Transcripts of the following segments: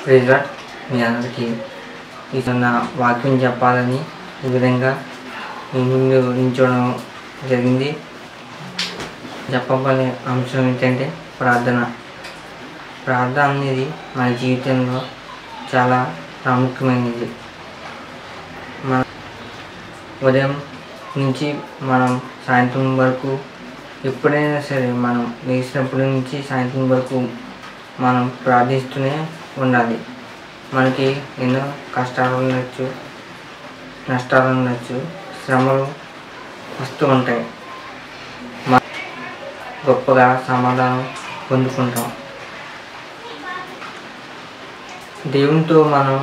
pressure మీ అందరికీ ఈ నా వాక్యం చెప్పాలని ఈ విధంగా మీ ముందు నించోవడం జరిగింది చెప్పబోయే అంశం ఏంటంటే ప్రార్థన ప్రార్థన అనేది మన జీవితంలో చాలా ప్రాముఖ్యమైనది మన ఉదయం నుంచి మనం సాయంత్రం వరకు ఎప్పుడైనా సరే మనం లేచినప్పటి నుంచి సాయంత్రం వరకు మనం ప్రార్థిస్తూనే ఉండాలి మనకి ఎన్నో కష్టాలు ఉండొచ్చు నష్టాలు ఉండొచ్చు శ్రమలు వస్తూ ఉంటాయి మ- గొప్పగా సమాధానం పొందుకుంటాం దేవునితో మనం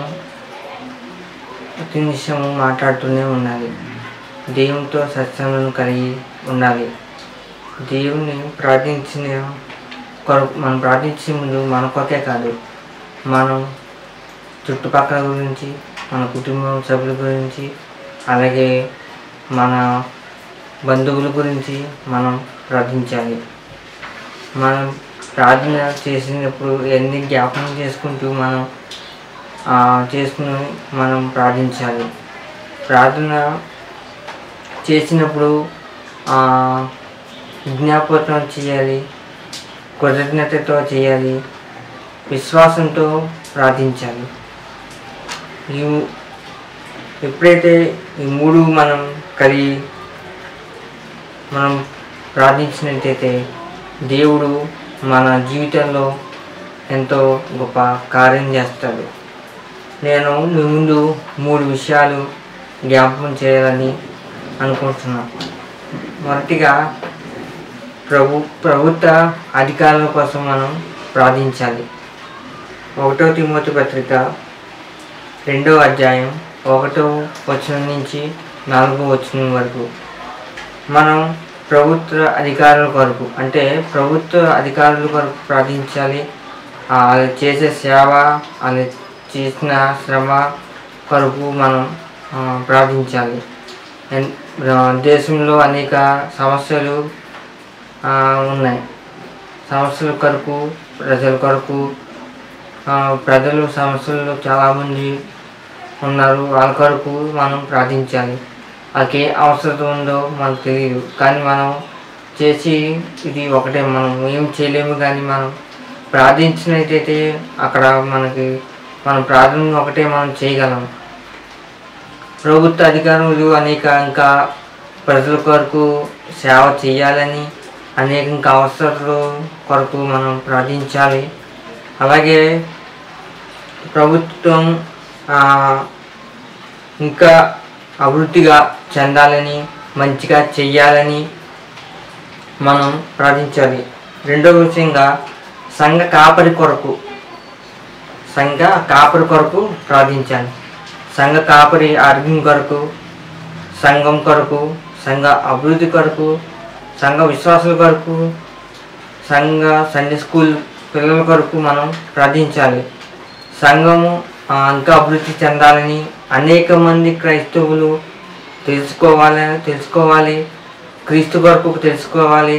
ప్రతి నిమిషము మాట్లాడుతూనే ఉండాలి దేవునితో సత్సంగం కలిగి ఉండాలి దేవుని ప్రార్థించిన కొరకు మనం ప్రార్థించే ముందు మన కొరకే కాదు మనం చుట్టుపక్కల గురించి మన కుటుంబం సభ్యుల గురించి అలాగే మన బంధువుల గురించి మనం ప్రార్థించాలి మనం ప్రార్థన చేసినప్పుడు ఎన్ని జ్ఞాపకం చేసుకుంటూ మనం ఆ, చేసుకుని మనం ప్రార్థించాలి ప్రార్థన చేసినప్పుడు ఆ, విజ్ఞాపనం చేయాలి కృతజ్ఞతతో చేయాలి విశ్వాసంతో ప్రార్థించాలి ఈ ఎప్పుడైతే ఈ మూడు మనం కలిగి మనం ప్రార్థించినట్టయితే దేవుడు మన జీవితంలో ఎంతో గొప్ప కార్యం చేస్తాడు నేను మీ ముందు మూడు విషయాలు జ్ఞాపకం చేయాలని అనుకుంటున్నాను మొదటిగా ప్రభు ప్రభుత్వ అధికారుల కోసం మనం ప్రార్థించాలి ఒకటో తిమోతి పత్రిక రెండో అధ్యాయం ఒకటో వచనం నుంచి నాలుగో వచనం వరకు మనం ప్రభుత్వ అధికారుల కొరకు అంటే ప్రభుత్వ అధికారుల కొరకు ప్రార్థించాలి ఆ, వాళ్ళు చేసే సేవ వాళ్ళు చేసిన శ్రమ కొరకు మనం ఆ, ప్రార్థించాలి ఎన్- ఆ, దేశంలో అనేక సమస్యలు ఆ, ఉన్నాయి సమస్యల కొరకు ప్రజల కొరకు ఆ, ప్రజలు సమస్యలు చాలామంది ఉన్నారు వాళ్ళ కొరకు మనం ప్రార్థించాలి వాళ్ళకి ఏ అవసరం ఉందో మనకు తెలియదు కానీ మనం చేసి ఇది ఒకటే మనం ఏం చేయలేము కానీ మనం ప్రార్థించినట్టయితే అక్కడ మనకి మన ప్రార్థన ఒకటే మనం చేయగలం ప్రభుత్వ అధికారులు అనేక ఇంకా ప్రజల కొరకు సేవ చేయాలని అనేక ఇంకా అవసరాల కొరకు మనం ప్రార్థించాలి అలాగే ప్రభుత్వం ఆ, ఇంకా అభివృద్ధిగా చెందాలని మంచిగా చెయ్యాలని మనం ప్రార్థించాలి రెండవ విషయంగా సంఘ కాపరి కొరకు సంఘ కాపరి కొరకు ప్రార్థించాలి సంఘ కాపరి ఆరోగ్యం కొరకు సంఘం కొరకు సంఘ అభివృద్ధి కొరకు సంఘ విశ్వాసాల కొరకు సంఘ సండే స్కూల్ పిల్లల కొరకు మనం ప్రార్థించాలి సంఘము ఆ, ఇంకా అభివృద్ధి చెందాలని అనేక మంది క్రైస్తవులు తెలుసుకోవాలని తెలుసుకోవాలి క్రీస్తు కొరకు తెలుసుకోవాలి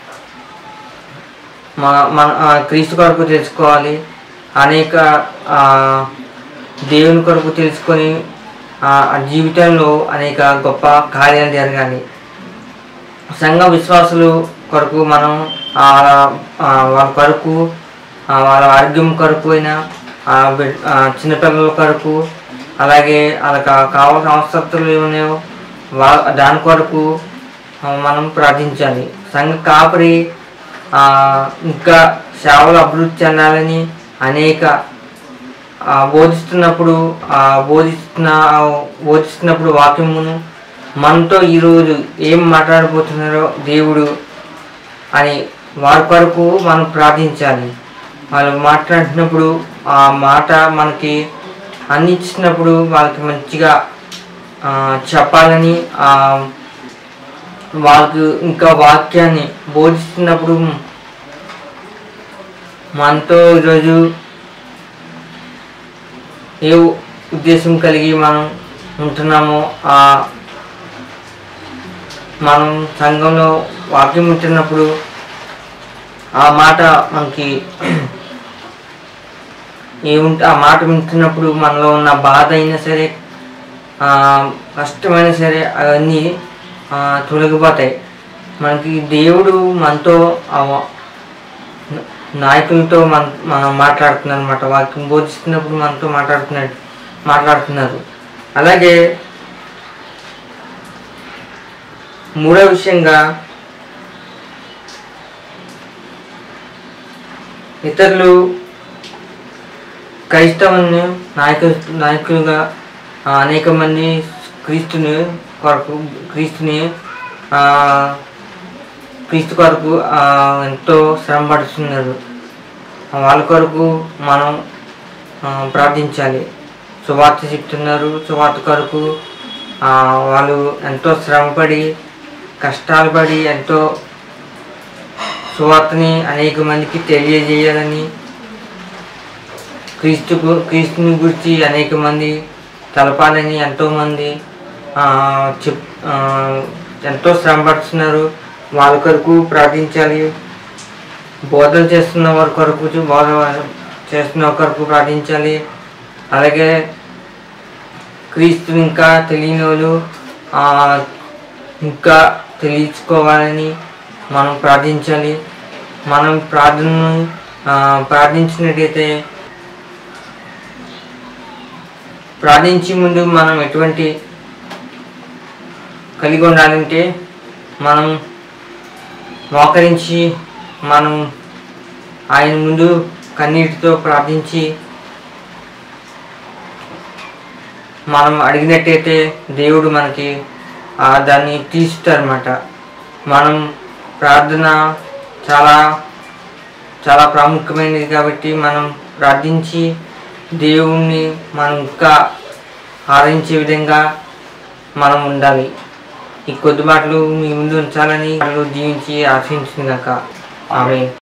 మన మన ఆ, క్రీస్తు కొరకు తెలుసుకోవాలి అనేక ఆ, దేవుని కొరకు తెలుసుకొని ఆ ఆ జీవితంలో అనేక గొప్ప కార్యాలు జరగాలి సంఘ విశ్వాసులు కొరకు మనం ఆ, ఆ, వాళ్ళ కొరకు ఆ, వాళ్ళ ఆరోగ్యం కొరకు అయినా ఆ, బిడ్- ఆ, చిన్నపిల్లల కొరకు అలాగే వాళ్ళకి కావాల్సిన అవసరతలు ఏమున్నాయో వా దాని కొరకు ఆ, మనం ప్రార్థించాలి సంఘ కాపరి ఆ, ఇంకా సేవలు అభివృద్ధి చెందాలని అనేక ఆ, బోధిస్తున్నప్పుడు ఆ, బోధిస్తున్న బోధిస్తున్నప్పుడు వాక్యమును మనతో ఈరోజు ఏం మాట్లాడబోతున్నారో దేవుడు అని వారి కొరకు మనం ప్రార్థించాలి వాళ్ళు మాట్లాడుతున్నప్పుడు ఆ మాట మనకి అందించినప్పుడు వాళ్ళకి మంచిగా ఆ, చెప్పాలని ఆ, వాళ్ళకు ఇంకా వాక్యాన్ని బోధిస్తున్నప్పుడు మనతో ఈరోజు ఏ ఉద్దేశం కలిగి మనం ఉంటున్నామో ఆ మనం సంఘంలో వాక్యం ఉంటున్నప్పుడు ఆ మాట మనకి ఏముంటే ఆ మాట వింటున్నప్పుడు మనలో ఉన్న బాధ అయినా సరే ఆ, కష్టమైనా సరే అవన్నీ ఆ, తొలగిపోతాయి మనకి దేవుడు మనతో ఆ వా- నాయకులతో మన మన మాట్లాడుతున్నారు అనమాట వాక్యం బోధిస్తున్నప్పుడు మనతో మాట్లాడుతున్నాడు మాట్లాడుతున్నారు అలాగే మూడో విషయంగా ఇతరులు క్రైస్తవుని నాయకు నాయకులుగా ఆ, అనేక మంది క్రీస్తుని కొరకు క్రీస్తుని ఆ, క్రీస్తు కొరకు ఆ, ఎంతో శ్రమ పడుతున్నారు వాళ్ళ కొరకు మనం ఆ, ప్రార్థించాలి సువార్త చెప్తున్నారు సువార్త కొరకు ఆ, వాళ్ళు ఎంతో శ్రమపడి కష్టాలు పడి ఎంతో సువార్తని అనేక మందికి తెలియజేయాలని క్రీస్తుకు క్రీస్తుని గురించి అనేక మంది తెలపాలని ఎంతోమంది ఆ, చెప్ ఆ, ఎంతో శ్రమ పడుతున్నారు వాళ్ళ కొరకు ప్రార్థించాలి బోధన చేస్తున్న వారి కొరకు చూ- బోధ చేస్తున్న వారి కొరకు ప్రార్థించాలి అలాగే క్రీస్తు ఇంకా తెలియని వాళ్ళు ఆ, ఇంకా తెలుసుకోవాలని మనం ప్రార్థించాలి మనం ప్రార్థనను ఆ, ప్రార్థించినట్టయితే ప్రార్థించే ముందు మనం ఎటువంటి కలిగి ఉండాలంటే మనం మోకరించి మనం ఆయన ముందు కన్నీటితో ప్రార్థించి మనం అడిగినట్టయితే దేవుడు మనకి ఆ దాన్ని తీస్తారన్నమాట మనం ప్రార్థన చాలా చాలా ప్రాముఖ్యమైనది కాబట్టి మనం ప్రార్థించి దేవుణ్ణి మనం ఇంకా ఆరాధించే విధంగా మనం ఉండాలి ఈ కొద్ది మాటలు మీ ముందు ఉంచాలని వాళ్ళు జీవించి ఆశించిందాక ఆమె